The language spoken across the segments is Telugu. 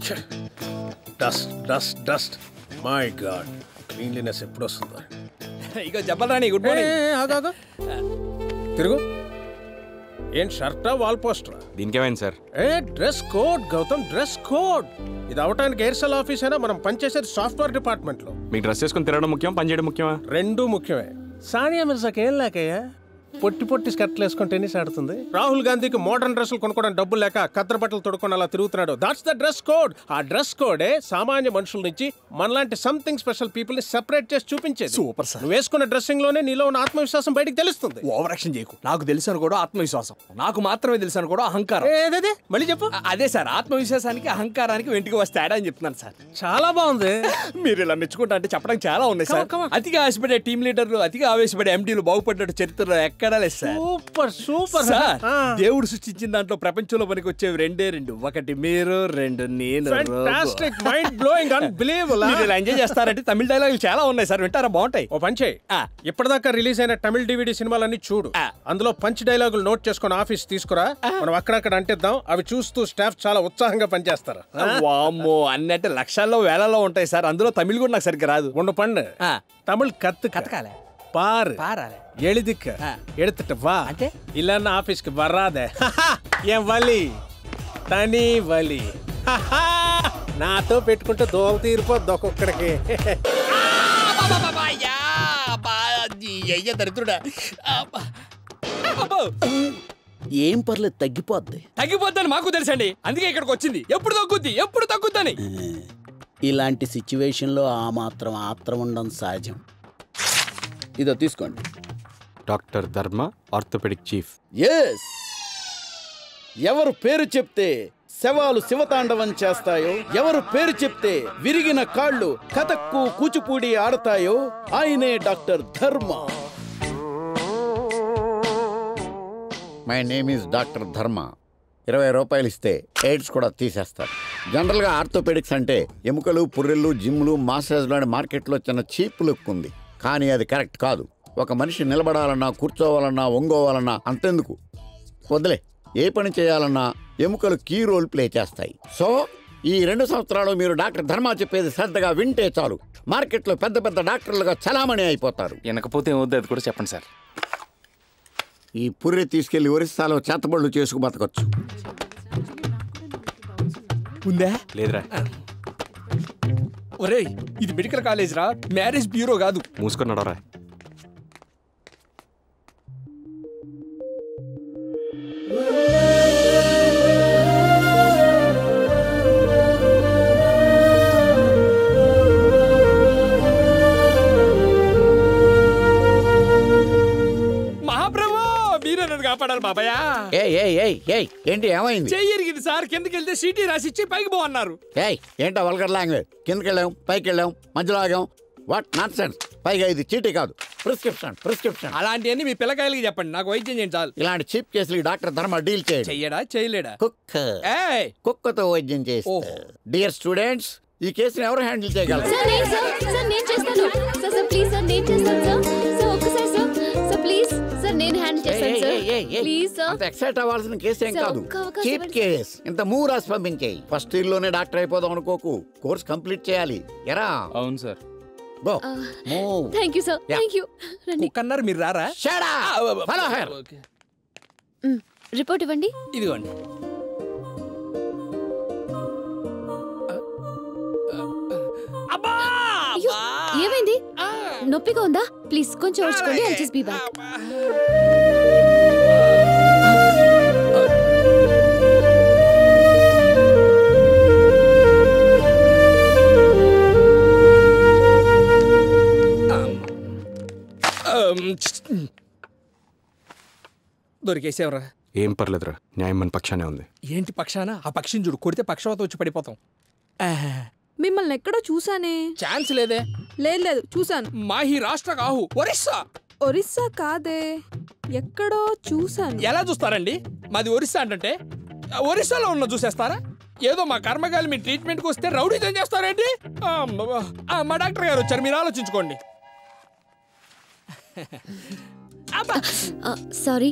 Dust dust dust my god cleanliness ఎప్పుడు వస్తుందో ఇక జబ్బరాణి గుడ్ మార్నింగ్ ఆగా తిరుగు ఏం షర్టా వాల్ పోస్టరా దీనికేమైంది సార్ ఏ dress code Gautam dress code ఇది అవటానికి ఎయిర్సెల్ ఆఫీస్ అయినా మనం పనిచేసేది సాఫ్ట్వేర్ డిపార్ట్మెంట్ లో మీకు డ్రెస్ చేసుకుని తిరగడం ముఖ్యం పని చేయడం ముఖ్యమా రెండు ముఖ్యమే సానియా మిర్జాకి ఏం లేకయ్యా పొట్టి పొట్టి స్కర్ట్లు వేసుకొని టెన్నిస్ ఆడుతుంది రాహుల్ గాంధీకి మోడర్న్ డ్రెస్సులు కొనుక్కోవడానికి డబ్బులు లేక కత్ర బట్టలు తొడుక్కొని అలా తిరుగుతున్నాడు దాట్స్ ద డ్రెస్ కోడ్ ఆ డ్రెస్ కోడే సామాన్య మనుషుల నుంచి మనలాంటి సంథింగ్ స్పెషల్ పీపుల్ ని సెపరేట్ చేసి చూపించేది Super, sir. నువ్వు వేసుకున్న డ్రెస్సింగ్ లోనే నీలో ఉన్న ఆత్మవిశ్వాసం బయటికి తెలుస్తుంది ఓవర్ యాక్షన్ చేయకు నాకు తెలుసు అని కూడా ఆత్మవిశ్వాసం నాకు మాత్రమే తెలుసు అని కూడా అహంకారం ఏదేదే మళ్ళీ చెప్పు అ- అదే సార్ ఆత్మవిశ్వాసానికి అహంకారానికి వెంటికి వస్తే తేడా అని చెప్తున్నాను సార్ చాలా బాగుంది మీరు ఇలా మెచ్చుకుంటా అంటే చెప్పడానికి చాలా ఉన్నాయి sir Come on, come on. అతిగా ఆశపడే టీం లీడర్లు అతిగా ఆవేశపడే ఎండీలు బాగుపడ్డట్టు చరిత్రలో ఎక్కడా లేదు సార్ సూపర్ సూపర్ సార్ దేవుడు సృష్టించిన దాంట్లో ప్రపంచంలో పనికి వచ్చేవి రెండే రెండు ఒకటి మీరు రెండు నేను robo. Fantastic mind blowing unbelievable మీరు ఇలా ఎంజాయ్ చేస్తారంటే తమిళ డైలాగులు చాలా ఉన్నాయి సార్ వింటారా బాగుంటాయి ఓ పని చేయి ఆ. ఇప్పటిదాకా రిలీజ్ అయిన తమిళ డివిడి సినిమాలన్నీ చూడు ఆ. అందులో పంచ్ డైలాగులు నోట్ చేసుకుని ఆఫీస్ తీసుకురా మనం అక్కడక్కడ అంటిద్దాం అవి చూస్తూ స్టాఫ్ చాలా ఉత్సాహంగా పనిచేస్తారు వామ్మో అన్నట్టు లక్షల్లో వేలలో ఉంటాయి సార్ అందులో తమిళ్ కూడా నాకు సరిగ్గా రాదు ఉండు పండు ఆ. తమిళ్ కత్తు కతకాలే పారు పారాలే எழுதிக்க ஆ. எடுத்துட்டு வா అంటే? இல்லன்னா ஆபீஸ்க்கு வராத என் వలి తని వలి నాతో పెట్టుకుంటే దోల తీరిపోద్ది ఒక్కొక్కడికి దరిద్రుడా ఏం పర్లేదు తగ్గిపోద్ది తగ్గిపోద్దని మాకు తెలుసండి అందుకే ఇక్కడికి వచ్చింది ఎప్పుడు తగ్గుద్ది ఎప్పుడు తగ్గుద్దని ఇలాంటి సిచ్యువేషన్లో ఆ మాత్రం ఆత్రం ఉండడం సహజం ఇదో తీసుకోండి డాక్టర్ ధర్మ ఆర్థోపెడిక్ చీఫ్ ఎస్ ఎవరు పేరు చెప్తే శవాలు శివతాండవం చేస్తాయో ఎవరు పేరు చెప్తే విరిగిన కాళ్ళు కథక్కు కూచిపూడి ఆడతాయో ఆయనే డాక్టర్ ధర్మ మై నేమ్ ఈజ్ డాక్టర్ ధర్మ ఇరవై రూపాయలు ఇస్తే ఎయిడ్స్ కూడా తీసేస్తారు జనరల్గా ఆర్థోపెడిక్స్ అంటే ఎముకలు పుర్రెలు జిమ్లు మాసాజ్ లాంటి మార్కెట్లో చిన్న చీప్ లుక్ ఉంది కానీ అది కరెక్ట్ కాదు ఒక మనిషి నిలబడాలన్నా కూర్చోవాలన్నా ఒంగోవాలన్నా అంతెందుకు వదిలే ఏ పని చేయాలన్నా ఎముకలు కీ రోల్ ప్లే చేస్తాయి సో ఈ రెండు సంవత్సరాలు మీరు డాక్టర్ ధర్మ చెప్పేది శ్రద్ధగా వింటే చాలు మార్కెట్లో పెద్ద పెద్ద డాక్టర్లుగా చలామణి అయిపోతారు వినకపోతే ఏమవుద్ది అది కూడా చెప్పండి సార్ ఈ పుర్రె తీసుకెళ్లి ఒరిస్సాలో చేతబడులు చేసుకు బతకొచ్చు ఉందా లేదురా ఒరేయ్ ఇది మెడికల్ కాలేజ్ రా మ్యారేజ్ బ్యూరో కాదు మూసుకొని నడవరా మహాప్రభు మీరే నన్ను కాపాడాలి బాబాయ్ ఏయ్ ఏయ్ ఏయ్ ఏయ్ ఏంటి ఏమైంది చెయ్యి ఎరిగింది సార్ కిందకి వెళ్తే సీటీ రాసి ఇచ్చి పైకి పో అన్నారు ఏయ్ ఏంటో వల్గర్ లాంగ్వేజ్ కిందకి వెళ్ళాం పైకి వెళ్ళాం మధ్యలో ఆగాం వాట్ నాట్ సెన్స్ పైగా ఇది చీటీ కాదు ప్రిస్క్రిప్షన్ ప్రిస్క్రిప్షన్ అలాంటివన్నీ మీ పిల్లకాయలకి చెప్పండి నాకు వైద్యం చేయండి చాలు ఇలాంటి చీప్ కేసులు డాక్టర్ ధర్మ డీల్ చేయండి చెయ్యడా చేయలేడా కుక్క ఏయ్ కుక్కతో వైద్యం చేస్తే డియర్ స్టూడెంట్స్ ఈ కేసుని ఎవరు హ్యాండిల్ చేయగలరు సార్ నేను సార్ సార్ నేను చేస్తాను సార్ సార్ ప్లీజ్ సార్ నేను చేస్తాను సార్ సార్ ఒక్కసారి సార్ సార్ ప్లీజ్ సార్ నేను హ్యాండిల్ ఏయ్, చేస్తాను ఏయ్, ఏయ్, సార్ ఏయ్, ప్లీజ్ సార్ అంత ఎక్సైట్ అవ్వాల్సిన కేసు ఏం సార్, కాదు ఒక్క అవకాశం చీప్ ఇవ్వండి. కేస్ ఇంత మూవ్ రాసి పంపించేయి ఫస్ట్ ఇయర్ లోనే డాక్టర్ అయిపోదాం అనుకోకు కోర్స్ కంప్లీట్ చేయాలి ఎరా అవును sir go move thank you sir Yeah. Thank you రండి కుక్కన్నారు మీరు రారా shut up follow her okay. Hmm, report ఇవ్వండి ఇదిగోండి అబ్బా! అయ్యో ఏమైంది నొప్పిగా ఉందా ప్లీజ్ కొంచెం ఓర్చుకోండి ఐ జస్ట్ బీ బ్యాక్ దొరికేసేవరా ఏం పర్లేదురా న్యాయం మన పక్షానే ఉంది ఏంటి పక్షాన ఆ పక్షిని చూడు కొడితే పక్షవాత వచ్చి పడిపోతాం మిమ్మల్ని ఎక్కడో చూసానే ఛాన్స్ లేదే లేదు లేదు చూసాను మాహి రాష్ట్ర కాహు ఒరిస్సా ఒరిస్సా కాదే ఎక్కడో చూసాను ఎలా చూస్తారండి మాది ఒరిస్సా అంటే ఒరిస్సాలో ఉన్న చూసేస్తారా ఏదో మా కర్మగాలి మీ ట్రీట్మెంట్కి వస్తే రౌడీతో చేస్తారేంటి ఆ, మ- ఆ, మా డాక్టర్ గారు వచ్చారు మీరు ఆలోచించుకోండి అబ్బా సారీ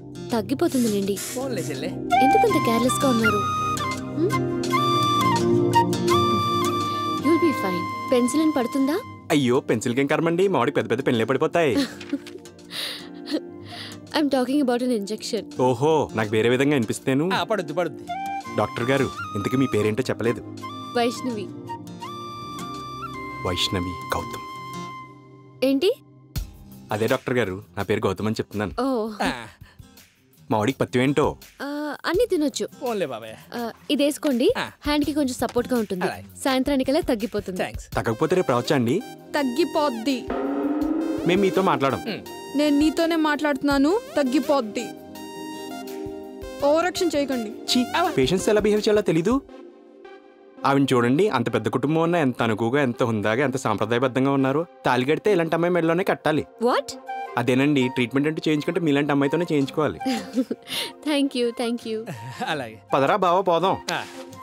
తగ్గిపోతుందిలేండి ఫోన్లే చెల్లె ఎందుకంత కేర్లెస్ గా ఉన్నారు మ్? పెన్సిలిన్ పడుతుందా అయ్యో పెన్సిల్ కేం కర్మండి మామిడికి పెద్ద పెద్ద పెన్లే పడిపోతాయి I'm talking about an injection ఓహో నాకు వేరే విధంగా అనిపిస్తేను ఆ, పడుద్ది పడుద్ది డాక్టర్ గారు ఇంతకీ మీ పేరేంటో చెప్పలేదు వైష్ణవి వైష్ణవి గౌతమ్ ఏంటి అదే డాక్టర్ గారు నా పేరు గౌతమ్ అని చెప్తున్నాను ఓ ఆ, మామిడికి పత్తి ఏంటో ఆ, అన్నీ తినొచ్చు పోన్లే బాబాయ్ ఆ, ఇది వేసుకోండి ఆ. హ్యాండ్ కి కొంచెం సపోర్ట్ గా ఉంటుంది అలాగే. సాయంత్రానికల్లా తగ్గిపోతుంది థ్యాంక్స్ తగ్గకపోతే రేపు రావచ్చా అండి తగ్గిపోద్ది మేము మీతో మాట్లాడం నేను నీతోనే మాట్లాడుతున్నాను తగ్గిపోద్ది ఓవరాక్షన్ చేయకండి చీ పేషెంట్స్ ఎలా బిహేవ్ చేయాలో తెలీదు ఆవిడ చూడండి అంత పెద్ద కుటుంబం ఉన్న ఎంత అనుకుగా ఎంత హుందాగా ఎంత సాంప్రదాయబద్ధంగా ఉన్నారు తాళి కడితే ఇలాంటి అమ్మాయి మెడలోనే కట్టాలి వాట్ అదేనండి ట్రీట్మెంట్ అంటే చేయించుకుంటే మీలాంటి అమ్మాయితోనే చేయించుకోవాలి థ్యాంక్ యూ థ్యాంక్ యూ అలాగే పదరా బావ పోదాం ఆ,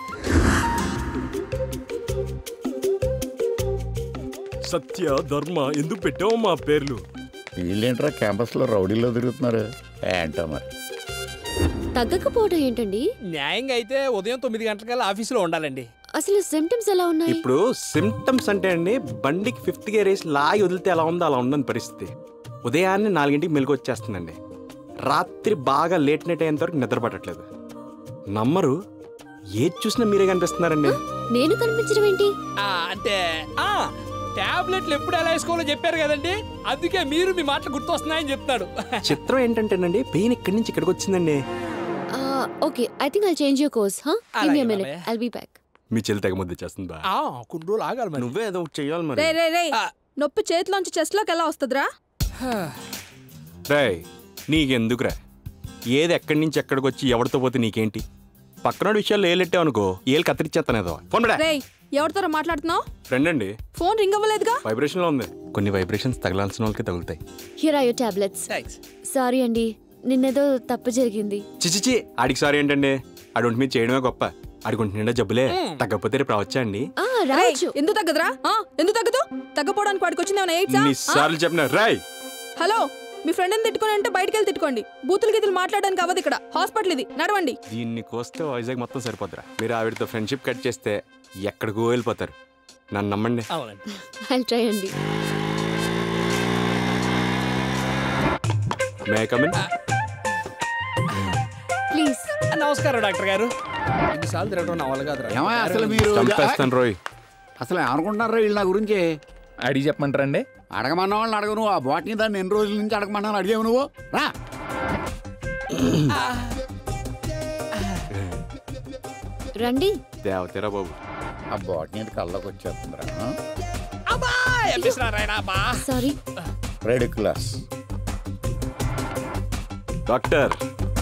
సత్య ధర్మ ఎందుకు పెట్టావు మా పేర్లు వీళ్ళేంట్రా క్యాంపస్లో రౌడీలో తిరుగుతున్నారు ఏంటో మరి తగ్గకపోవడం ఏంటండి న్యాయంగా అయితే ఉదయం తొమ్మిది గంటలకల్లా ఆఫీసులో ఉండాలండి అసలు సిమ్టమ్స్ ఎలా ఉన్నాయి ఇప్పుడు సిమ్టమ్స్ అంటే అండి బండికి ఫిఫ్త్ గేర్ వేసి లాగి వదిలితే ఎలా ఉందో అలా ఉందని పరిస్థితి ఉదయాన్నే నాలుగింటికి మెలకు వచ్చేస్తుందండి రాత్రి బాగా లేట్ నైట్ అయ్యేంత వరకు నిద్ర పట్టట్లేదు నమ్మరు ఏది చూసినా మీరే కనిపిస్తున్నారండి నేను కనిపించడం ఏంటి ఆ, అంటే ఆ టాబ్లెట్లు ఎప్పుడు ఎలా వేసుకోవాలో చెప్పారు కదండి అందుకే మీరు మీ మాటలు గుర్తొస్తున్నాయని చెప్తాడు చిత్రం ఏంటంటేనండి పెయిన్ ఇక్కడి నుంచి ఇక్కడికి వచ్చిందండి okay I think I change your course హా గివ్ మీ అలాగే, మినిట్ బాబాయ్. ఐల్ బి బ్యాక్ మీ చెల్లి తెగ ముద్ద చేస్తుంది బా ఆ, కొన్ని రోజులు ఆగాలి మరి నువ్వే ఏదో ఒకటి చెయ్యాలి రే మరి రే రే ఆ. నొప్పి చేతిలోంచి చెస్ట్ లోకి ఎలా వస్తుందిరా రేయ్ నీకెందుకురా ఏది ఎక్కడి నుంచి ఎక్కడికి వచ్చి ఎవరితో పోతే నీకేంటి పక్కన విషయాలు ఏలెట్టావు అనుకో ఏలు కత్తిరించేస్తానేదో ఫోన్ బడా రేయ్ ఎవరితో మాట్లాడుతున్నావు ఫ్రెండ్ అండి ఫోన్ రింగ్ అవ్వలేదుగా వైబ్రేషన్ లో ఉంది కొన్ని వైబ్రేషన్స్ తగలాల్సిన వాళ్ళకి తగులుతాయి here are your tablets thanks sorry అండి నిన్నేదో తప్పు జరిగింది చిచిచి ఆడికి సారీ ఏంటండి ఆడొంటి మీద చేయడమే గొప్ప ఆడికొంటి నిండా జబ్బులే తగ్గకపోతే రేపు రావచ్చా అండి ఆ రేయ్, రావచ్చు ఎందుకు తగ్గదురా ఆ, ఎందుకు తగ్గదు తగ్గపోవడానికి వాడికి వచ్చింది ఏమైనా ఎయిడ్సా ఎన్నిసార్లు చెప్పిన రాయ్ హలో మీ ఫ్రెండ్ని తిట్టుకుని అంటే బయటికి వెళ్ళి తిట్టుకోండి బూతులు గీతులు మాట్లాడడానికి అవ్వదు ఇక్కడ హాస్పిటల్ ఇది నడవండి దీన్ని కోస్తే వైజాగ్ మొత్తం సరిపోతురా మీరు ఆవిడతో ఫ్రెండ్షిప్ కట్ చేస్తే ఎక్కడికో వెళ్ళిపోతారు నన్ను నమ్మండి అవునండి ఐల్ ట్రై అండి మే కమిన్ ప్లీజ్ ఆ, నమస్కారం డాక్టర్ గారు ఎన్నిసార్లు తిరగడం నా వల్ల కాదురా ఏమో అసలు మీరు చంపేస్తాను రోయ్ అసలు ఏమనుకుంటున్నారా వీళ్ళు నా గురించి అడిగి చెప్పమంటారండి అడగమన్న వాళ్ళని అడగ నువ్వు ఆ బాటిని దాన్ని ఎన్ని రోజుల నుంచి అడగమన్నాను అడిగావు నువ్వు రా రండి దేవతేరా బాబు ఆ బాటిని కళ్ళకి వచ్చేస్తుందిరా అబ్బా ఎప్పిస్తున్నారాయన అబ్బా సారీ రెడ్ క్లాస్ డాక్టర్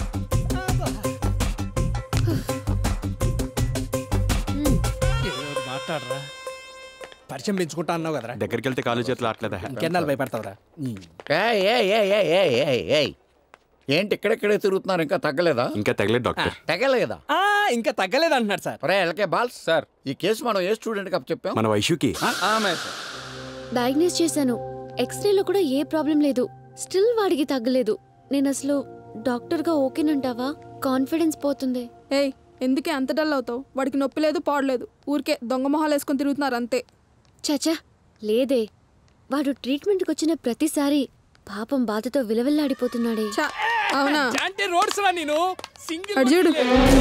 ఏదో ఒకటి మాట్లాడరా పరిచయం పెంచుకుంటా అన్నావు కదరా దగ్గరికి వెళ్తే కాలు చేతులు ఆటలేదా ఇంకెన్నాళ్ళు భయపడతావురా ఏయ్, ఏయ్, ఏయ్, ఏయ్, ఏయ్, ఏయ్, ఏయ్. ఏంటి ఇక్కడెక్కడే తిరుగుతున్నారు ఇంకా తగ్గలేదా ఇంకా తగలేదు డాక్టర్ తగ్గలేదా ఆ, ఇంకా తగ్గలేదు అంటున్నాడు సార్ ఒరే ఎల్కే బాల్స్ సార్ ఈ కేసు మనం ఏ స్టూడెంట్ కప్ చెప్పాం మన వైషుకి ఆమె సార్ డయాగ్నోస్ చేశాను ఎక్స్రేలో కూడా ఏ ప్రాబ్లం లేదు స్టిల్ వాడికి తగ్గలేదు నేను అసలు డాక్టర్గా ఓకేనంటావా కాన్ఫిడెన్స్ పోతుంది ఏయ్ ఎందుకే అంత డల్ అవుతావు వాడికి నొప్పి లేదు పాడలేదు ఊరికే దొంగ మొహాలు వేసుకొని తిరుగుతున్నారు అంతే చచా లేదే వాడు ట్రీట్మెంట్కి వచ్చిన ప్రతిసారి పాపం బాధతో విలవిల్లాడిపోతున్నాడే చా అవునా అంటే రోడ్స్ రా నేను సింగిల్ అటు చూడు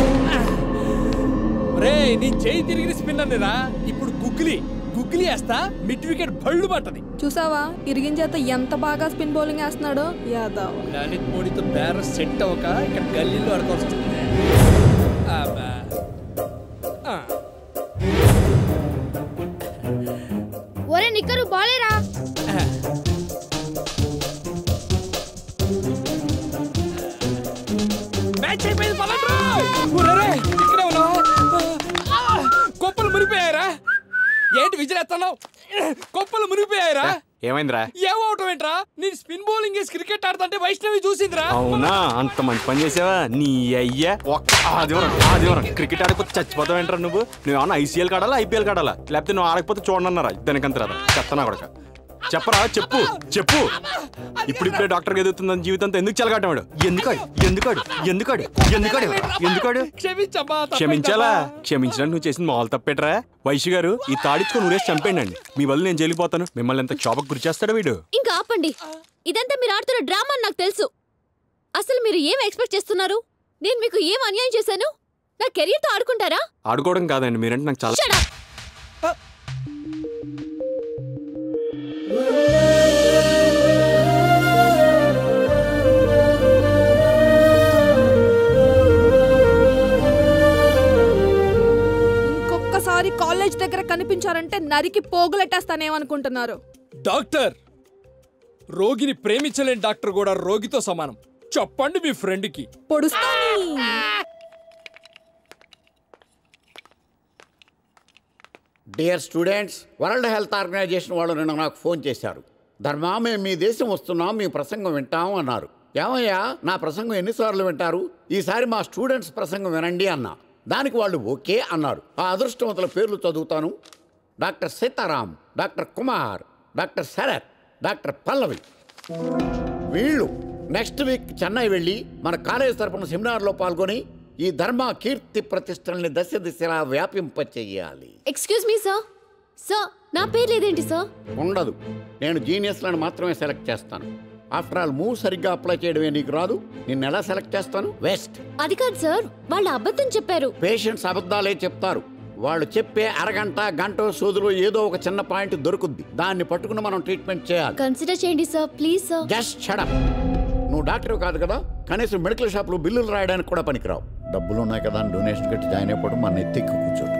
రే నీ చేయి తిరిగిన స్పిన్నర్ రా ఇప్పుడు గుగ్గిలి గుగ్గిలి వేస్తా మిడ్ వికెట్ బళ్ళు పట్టది చూసావా ఇరిగించేత ఎంత బాగా స్పిన్ బౌలింగ్ వేస్తున్నాడో యాదవ్ లలిత్ మోడీతో బేర సెట్ అవ్వక ఇక్కడ గల్లీలో ఆడుకోవాల్సి వస్తుంది అబ్బా. ఆ. ఒరే నిక్కరు బాలేరా మ్యాచ్ అయిపోయింది పదండ్రా. ఊరేరే, ఇక్కడే ఉన్నావు ఆ, కుప్పలు మునిగిపోయారా ఏంటి విజిలేస్తున్నావు కుప్పలు మునిగిపోయారా ఏమైందిరా ఏమవటం ఏంట్రా నేను స్పిన్ బౌలింగ్ వేసి క్రికెట్ ఆడుతుంటే వైష్ణవి చూసిందిరా అవునా అంత మంచి పని చేసావా నీ అయ్యా ఒక్క ఆదివారం ఆదివారం క్రికెట్ ఆడకపోతే చచ్చిపోతావు ఏంట్రా నువ్వు నువ్వు ఏమన్నా ఐసీఎల్ కాడాలా ఐపీఎల్ కాడాలా లేకపోతే నువ్వు ఆడకపోతే చూడనన్నారా దానికంత రాదా చెత్తనా కొడక చెప్పరా చెప్పు చెప్పు ఇప్పుడు ఇప్పుడే డాక్టర్ ఎదుగుతుందని జీవితంతో ఎందుకు చెలగాటమాడు ఎందుకాడు ఎందుకాడు ఎందుకాడు ఎందుకాడు ఎందుకాడు క్షమించమ్మా తప్పైందమ్మా. క్షమించాలా క్షమించడానికి నువ్వు చేసిన మామూలు తప్పేట్రా వైశ్య గారు ఈ తాడిచ్చుకొని ఊరేసి చంపేయండి మీ వల్ల నేను జైలుపోతాను మిమ్మల్ని ఎంత క్షోభకు గురి చేస్తాడు వీడు ఇంకా ఆపండి ఇదంతా మీరు ఆడుతున్న డ్రామా అని నాకు తెలుసు అసలు మీరు ఏం ఎక్స్పెక్ట్ చేస్తున్నారు నేను మీకు ఏం అన్యాయం చేశాను నా కెరీర్తో ఆడుకుంటారా ఆడుకోవడం కాదండి మీరంటే నాకు చాలా Shut up. ఇంకొకసారి కాలేజ్ దగ్గర కనిపించారంటే నరికి పోగులెట్టేస్తానేమనుకుంటున్నారు డాక్టర్ రోగిని ప్రేమించలేని డాక్టర్ కూడా రోగితో సమానం చెప్పండి మీ ఫ్రెండ్కి పొడుస్తాని dear students world health organization వాళ్ళు నిన్న నాకు ఫోన్ చేశారు ధర్మా మేము మీ దేశం వస్తున్నాం మీ ప్రసంగం వింటాం అన్నారు ఏమయ్యా నా ప్రసంగం ఎన్నిసార్లు వింటారు ఈసారి మా స్టూడెంట్స్ ప్రసంగం వినండి అన్నా దానికి వాళ్ళు ఓకే అన్నారు ఆ అదృష్టవంతుల పేర్లు చదువుతాను doctor Sitaram doctor Kumar doctor Sharat doctor Pallavi వీళ్ళు నెక్స్ట్ వీక్ చెన్నై వెళ్ళి మన కాలేజ్ తరపున సెమినార్లో పాల్గొని ఈ ధర్మ కీర్తి ప్రతిష్టల్ని దశ దిశలా వ్యాపింపచేయాలి ఎక్స్క్యూజ్ మీ సార్ సార్ నా పేరు లేదేంటి సార్ ఉండదు నేను జీనియస్లను మాత్రమే సెలెక్ట్ చేస్తాను ఆఫ్టర్ ఆల్ మూవ్ సరిగ్గా అప్లై చేయడమే నీకు రాదు నిన్ను ఎలా సెలెక్ట్ చేస్తాను వెస్ట్ అది కాదు సార్ వాళ్ళు అబద్ధం చెప్పారు పేషెంట్స్ అబద్ధాలే చెప్తారు వాళ్ళు చెప్పే అరగంట గంట సోదులో ఏదో ఒక చిన్న పాయింట్ దొరుకుద్ది దాన్ని పట్టుకుని మనం ట్రీట్మెంట్ చేయాలి కన్సిడర్ చేయండి sir please sir just shut up doctor కాదు కదా కనీసం మెడికల్ షాప్లో బిల్లులు రాయడానికి కూడా పనికిరావు డబ్బులు ఉన్నాయి కదా అని డొనేషన్ కట్టి జాయిన్ అయిపోవడం మన ఎత్తికి కూర్చోటం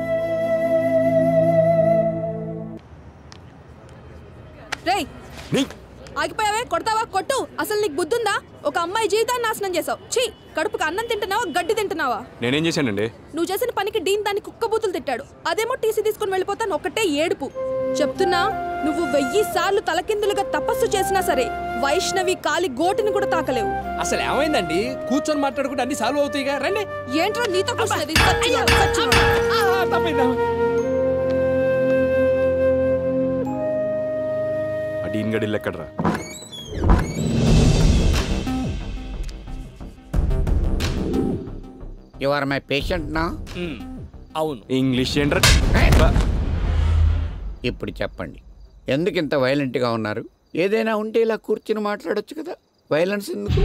రేయ్ నీ ఆగిపోయావే కొడతావా కొట్టు అసలు నీకు బుద్ధుందా ఒక అమ్మాయి జీవితాన్ని నాశనం చేసావు ఛీ కడుపుకి అన్నం తింటున్నావా గడ్డి తింటున్నావా నేనేం చేశానండి నువ్వు చేసిన పనికి డీన్ దాన్ని కుక్క బూతులు తిట్టాడు అదేమో టీసీ తీసుకుని వెళ్ళిపోతాను ఒకటే ఏడుపు చెప్తున్నా నువ్వు వెయ్యి సార్లు తలకిందులుగా తపస్సు చేసినా సరే వైష్ణవి కాలి గోటిని కూడా తాకలేవు అసలు ఏమైందండి కూర్చొని మాట్లాడుకుంటే అన్ని సాల్వ్ అవుతాయిగా రండి ఏంట్రా నీతో కూర్చున్నది సచ్చినోడు, సచ్చినోడు. ఆ, తప్పైందా ఆ డీన్ గడి ఎక్కడరా యు ఆర్ మై పేషెంట్ నా ఉమ్, అవును ఇంగ్లీష్ ఏంట్రా ఇప్పుడు చెప్పండి ఎందుకు ఇంత వైలెంట్గా ఉన్నారు ఏదైనా ఉంటే ఇలా కూర్చుని మాట్లాడొచ్చు కదా వైలెన్స్ ఎందుకు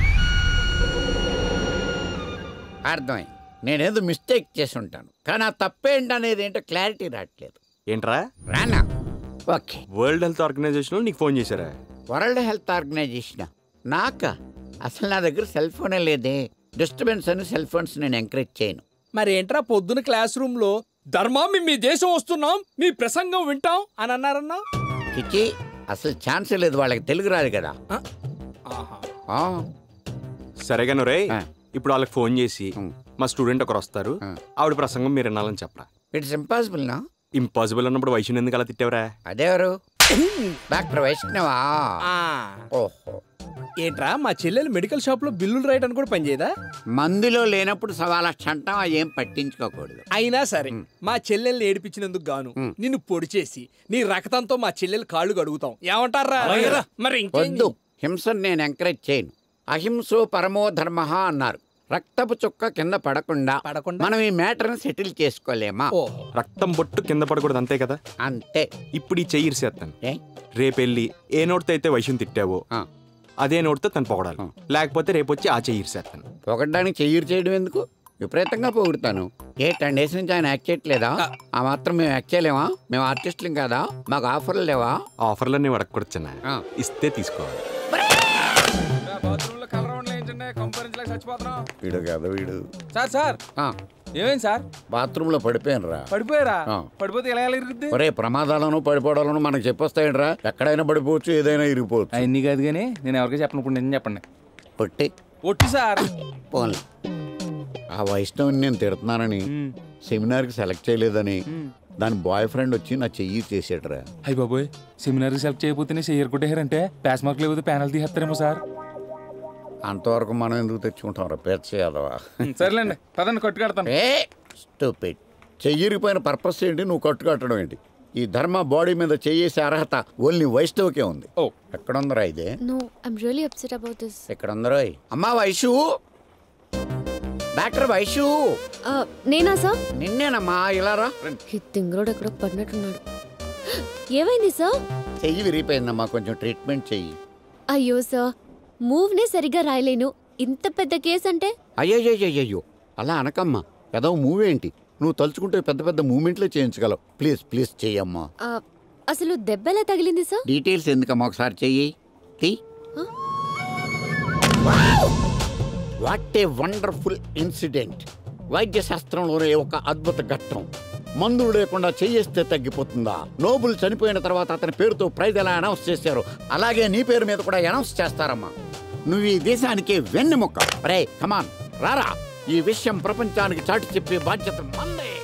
అర్థమైంది నేనేదో మిస్టేక్ చేసి ఉంటాను కానీ ఆ తప్పేంటి అనేది ఏంటో క్లారిటీ రావట్లేదు ఏంట్రా Rana okay world health organization నీకు ఫోన్ చేశారా వరల్డ్ హెల్త్ ఆర్గనైజేషన్ నాక అసలు నా దగ్గర సెల్ ఫోనే లేదే డిస్టర్బెన్స్ అని సెల్ ఫోన్స్ నేను ఎంకరేజ్ చేయను మరి ఏంట్రా పొద్దున క్లాస్ రూమ్ లో ధర్మా మేము మీ దేశం వస్తున్నాం మీ ప్రసంగం వింటాం అని అన్నారన్నా చిచి అసలు ఛాన్సే లేదు వాళ్ళకి తెలుగు రాదు కదా ఆహా. ఆ, సరేగాను రే ఆ. ఇప్పుడు వాళ్ళకి ఫోన్ చేసి ఉమ్. మా స్టూడెంట్ ఒకరు వస్తారు ఆ. ఆవిడ ప్రసంగం మీరు వినాలని చెప్పరా ఇట్స్ ఇంపాసిబుల్ నా ఇంపాసిబుల్ అన్నప్పుడు వైశ్యం ఎందుకు అలా తిట్టావరా అదెవరు డాక్టర్ వైష్ణవా ఆ. ఓహో ఏంట్రా మా చెల్లెలు మెడికల్ షాప్ లో బిల్లులు రాయడానికి కూడా పనిచేయదా మందులో లేనప్పుడు సవాలక్ష అంటాం అవి ఏం పట్టించుకోకూడదు అయినా సరే మా చెల్లెల్ని ఏడిపించినందుకు గాను నిన్ను పొడి చేసి నీ రక్తంతో మా చెల్లెలు కాళ్ళు కడుగుతాం ఏమంటారా మరి ఇంకేం వద్దు హింసను నేను ఎంకరేజ్ చేయను అహింసో పరమో ధర్మ అన్నారు రక్తపు చుక్క కింద పడకుండా పడకుండా? మనం ఈ మ్యాటర్ని సెటిల్ చేసుకోలేమా ఓహో రక్తం బొట్టు కింద పడకూడదు అంతే కదా అంతే ఇప్పుడు ఈ చెయ్యి ఇరిసేస్తాను ఏ రేపెళ్ళి ఏ నోటితో అయితే వైశ్యం తిట్టావో ఆ. అదే నోటితో తను పొగడాలి లేకపోతే రేపు వచ్చి ఆ చెయ్యి ఇరిసేస్తాను పొగడ్డానికి చెయ్యి చేయడం ఎందుకు విపరీతంగా పొగుడుతాను ఏ టెన్ డేస్ నుంచి ఆయన యాక్ట్ చేయట్లేదా ఆ మాత్రం మేము యాక్ట్ చేయలేమా మేము ఆర్టిస్టులం కాదా మాకు ఆఫర్లు లేవా ఆఫర్లన్నీ అడగకూడదు ఆ. ఇస్తే తీసుకోవాలి వీడు కదా వీడు సార్ సార్ ఆ, ఏమైంది సార్ బాత్రూంలో పడిపోయాను రా పడిపోయారా ఆ. పడిపోతే ఎలా ఎలా ఇరుగుద్ది ఒరే ప్రమాదాలను పడిపోవడాలను మనకు చెప్పొస్తాయంట్రా ఎక్కడైనా పడిపోవచ్చు ఏదైనా ఇరిగిపోవచ్చు అవన్నీ కాదు కానీ నేను ఎవరికి చెప్పను ఇప్పుడు నిజం చెప్పండి పొట్టి ఒట్టి సార్ పోన్లే ఆ వైష్ణవిని నేను తిడుతున్నానని సెమినార్కి సెలెక్ట్ చేయలేదని దాని బాయ్ ఫ్రెండ్ వచ్చి నా చెయ్యి చేసాడురా అయ్యి బాబోయ్ సెమినార్ సెలెక్ట్ చేయకపోతేనే చెయ్యరు కొట్టేశారంటే పాస్ మార్క్ లేకపోతే ప్యానల్ తీసేస్తారేమో సార్ అంతవరకు మనం ఎందుకు తెచ్చుకుంటాం రా పేర్చ యాదవా సర్లేండి పదండి కొట్టు కడతాను ఏ స్టూపిడ్ చెయ్యిరిపోయిన పర్పస్ ఏంటి నువ్వు కట్టు కట్టడం ఏంటి ఈ ధర్మ బాడీ మీద చేసే అర్హత ఓన్లీ వైష్ణవ్కే ఉంది ఓ ఎక్కడుందరా ఇదే no I'm really upset about this ఎక్కడుందరో అమ్మా వైషు డాక్టర్ వైషు నేనా సార్ నిన్నేనమ్మా ఇలా రా ఈ తింగరోడు ఎక్కడో పడినట్టున్నాడు ఏమైంది సార్ చెయ్యి విరిగిపోయిందమ్మా కొంచెం ట్రీట్మెంట్ చెయ్యి అయ్యో సార్ మూవ్నే సరిగ్గా రాయలేను ఇంత పెద్ద కేసు అంటే అయ్యయ్యయ్యో అలా అనకమ్మా ఏదో మూవ్ ఏంటి నువ్వు తలుచుకుంటే పెద్ద పెద్ద మూమెంట్లే చేయించగలవు ప్లీజ్ ప్లీజ్ చెయ్యమ్మా ఆ, అసలు దెబ్బ ఎలా తగిలింది సార్ డీటెయిల్స్ ఎందుకమ్మా ఒకసారి చెయ్యి తీ వాట్ ఏ వండర్ఫుల్ ఇన్సిడెంట్ వైద్య శాస్త్రంలోనే ఒక అద్భుత ఘట్టం మందులు లేకుండా చెయ్యేస్తే తగ్గిపోతుందా నోబుల్ చనిపోయిన తర్వాత అతని పేరుతో ప్రైజ్ ఎలా అనౌన్స్ చేశారు అలాగే నీ పేరు మీద కూడా అనౌన్స్ చేస్తారమ్మా నువ్వు ఈ దేశానికి వెన్నెముక్క రే కమాన్ రారా ఈ విషయం ప్రపంచానికి చాటి చెప్పే బాధ్యత మందే